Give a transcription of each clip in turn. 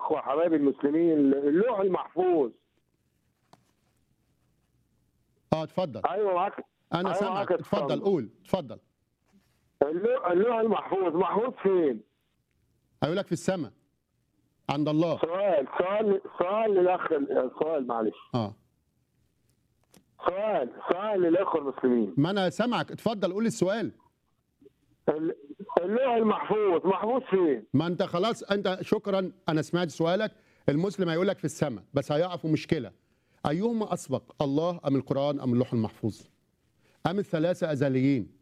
الاخوه حبايب المسلمين اللوح المحفوظ اه اتفضل ايوه معاك انا أيوة سامعك معاك، اتفضل اتفضل. قول اتفضل اللوح, اللوح المحفوظ محفوظ فين؟ هيقول لك في السماء عند الله سؤال سؤال سؤال للاخ سؤال معلش اه سؤال سؤال للاخوه المسلمين ما انا سامعك اتفضل قول السؤال ال- اللوح المحفوظ محفوظ فين؟ ما انت خلاص انت شكرا انا سمعت سؤالك المسلم هيقول لك في السماء بس هيقع في مشكله ايهما اسبق الله ام القران ام اللوح المحفوظ ام الثلاثه ازليين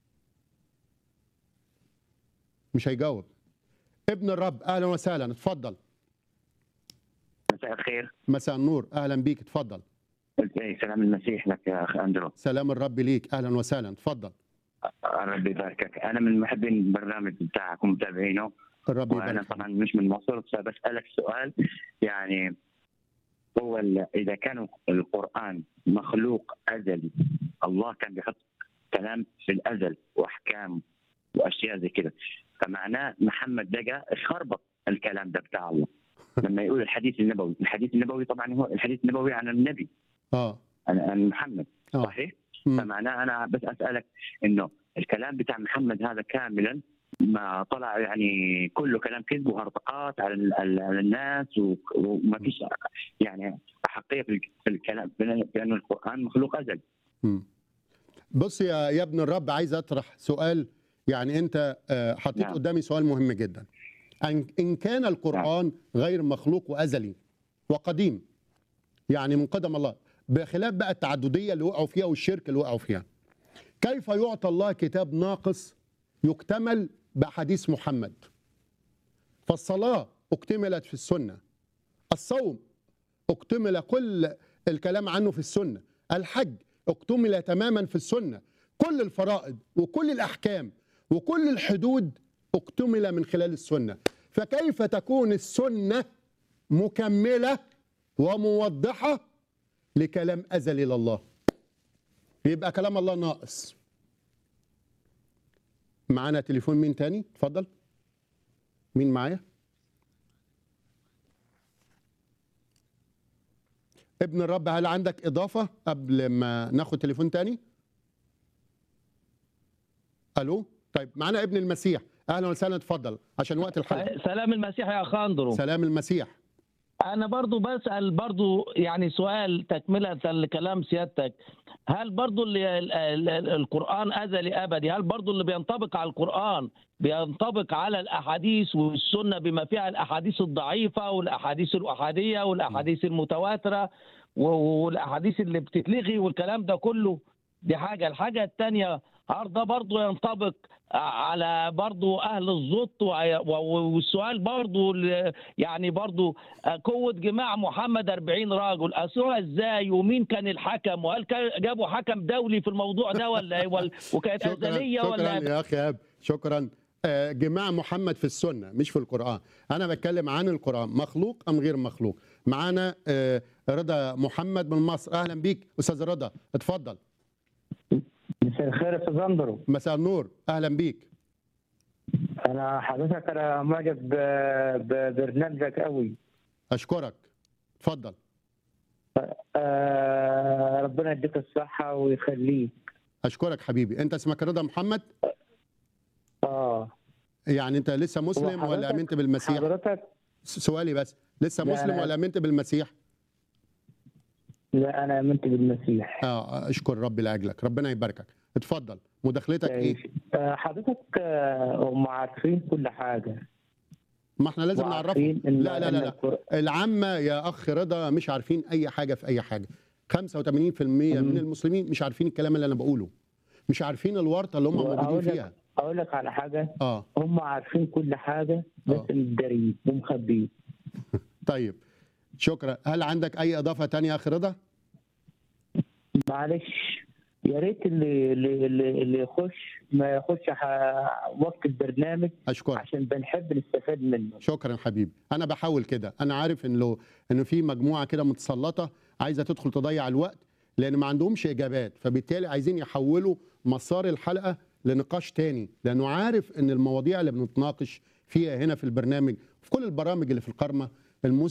مش هيجاوب ابن الرب اهلا وسهلا اتفضل مساء الخير مساء النور اهلا بيك اتفضل إيه، سلام المسيح لك يا اخ اندرو سلام الرب ليك اهلا وسهلا اتفضل ربي يباركك انا من محبين البرنامج بتاعك ومتابعينه الرب وانا يبارك طبعا مش من مصر فبسالك سؤال يعني هو ال- اذا كان القران مخلوق ازلي الله كان بيحط كلام في الازل واحكام واشياء زي كده فمعناه محمد بقى خربط الكلام ده بتاع الله لما يقول الحديث النبوي الحديث النبوي طبعا هو الحديث النبوي عن النبي اه عن عن محمد اه صحيح مم. فمعناه انا بس اسالك انه الكلام بتاع محمد هذا كاملا ما طلع يعني كله كلام كذب وهرطقات على ال- على على الناس و- وما فيش يعني احقيه في الك- في الكلام بان القران مخلوق ازل مم. بص يا يا ابن الرب عايز اطرح سؤال يعني انت آه، حطيت نعم. قدامي سؤال مهم جدا ان إن كان القران غير مخلوق وازلي وقديم يعني من قدم الله بخلاف بقى التعدديه اللي وقعوا فيها والشرك اللي وقعوا فيها كيف يعطى الله كتاب ناقص يكتمل باحاديث محمد فالصلاه اكتملت في السنه الصوم اكتمل كل الكلام عنه في السنه الحج اكتمل تماما في السنه كل الفرائض وكل الاحكام وكل الحدود اكتمل من خلال السنه فكيف تكون السنه مكمله وموضحه لكلام ازلي لله يبقى كلام الله ناقص معانا تليفون مين تاني اتفضل مين معايا ابن الرب هل عندك اضافه قبل ما ناخد تليفون تاني الو طيب معانا ابن المسيح اهلا وسهلا اتفضل عشان وقت الحلقه سلام المسيح يا خاندرو سلام المسيح انا برضو بسال برضو يعني سؤال تكمله لكلام سيادتك هل برضو اللي ال- ال- ال- القران ازلي ابدي هل برضو اللي بينطبق على القران بينطبق على الاحاديث والسنه بما فيها الاحاديث الضعيفه والاحاديث الاحاديه والاحاديث المتواتره و- والاحاديث اللي بتتلغي والكلام ده كله دي حاجه الحاجه الثانيه هل ده برضه ينطبق على برضه اهل الزط وع- و- والسؤال برضه ل- يعني برضه قوه جماع محمد 40 راجل اسروها ازاي ومين كان الحكم وهل كان جابوا حكم دولي في الموضوع ده ولا ولا- وكانت شكرا ازليه شكرا ولا يا اخي اب شكرا آه، جماع محمد في السنه مش في القران انا بتكلم عن القران مخلوق ام غير مخلوق معانا آه، رضا محمد من مصر اهلا بيك استاذ رضا اتفضل مساء الخير يا استاذ اندرو مساء النور اهلا بيك انا حضرتك انا معجب ب- ببرنامجك قوي اشكرك اتفضل آه ربنا يديك الصحه ويخليك اشكرك حبيبي انت اسمك رضا محمد اه يعني انت لسه مسلم ولا وحضرتك- امنت بالمسيح حضرتك س- سؤالي بس لسه لا، مسلم أنا- ولا امنت بالمسيح لا انا امنت بالمسيح اه اشكر ربي لاجلك ربنا يباركك اتفضل مداخلتك ايه آه حضرتك آه هم عارفين كل حاجه ما احنا لازم نعرفهم وعارفين إن- لا لا إن لا لا القر- العامة يا أخ رضا مش عارفين أي حاجة في أي حاجة 85% من مم. المسلمين مش عارفين الكلام اللي أنا بقوله مش عارفين الورطة اللي هم موجودين وأقول لك- فيها اقول لك على حاجه اه هم عارفين كل حاجه بس آه. متدارين ومخبيين طيب شكرا هل عندك أي إضافة تانية يا أخ رضا معلش يا ريت اللي اللي اللي اللي يخش ما يخش ح- وقت البرنامج أشكرك عشان بنحب نستفاد منه شكرا حبيبي أنا بحاول كده أنا عارف إن لو إنه في مجموعة كده متسلطة عايزة تدخل تضيع الوقت لأن ما عندهمش إجابات فبالتالي عايزين يحولوا مسار الحلقة لنقاش تاني لأنه عارف إن المواضيع اللي بنتناقش فيها هنا في البرنامج في كل البرامج اللي في القرمة المسلم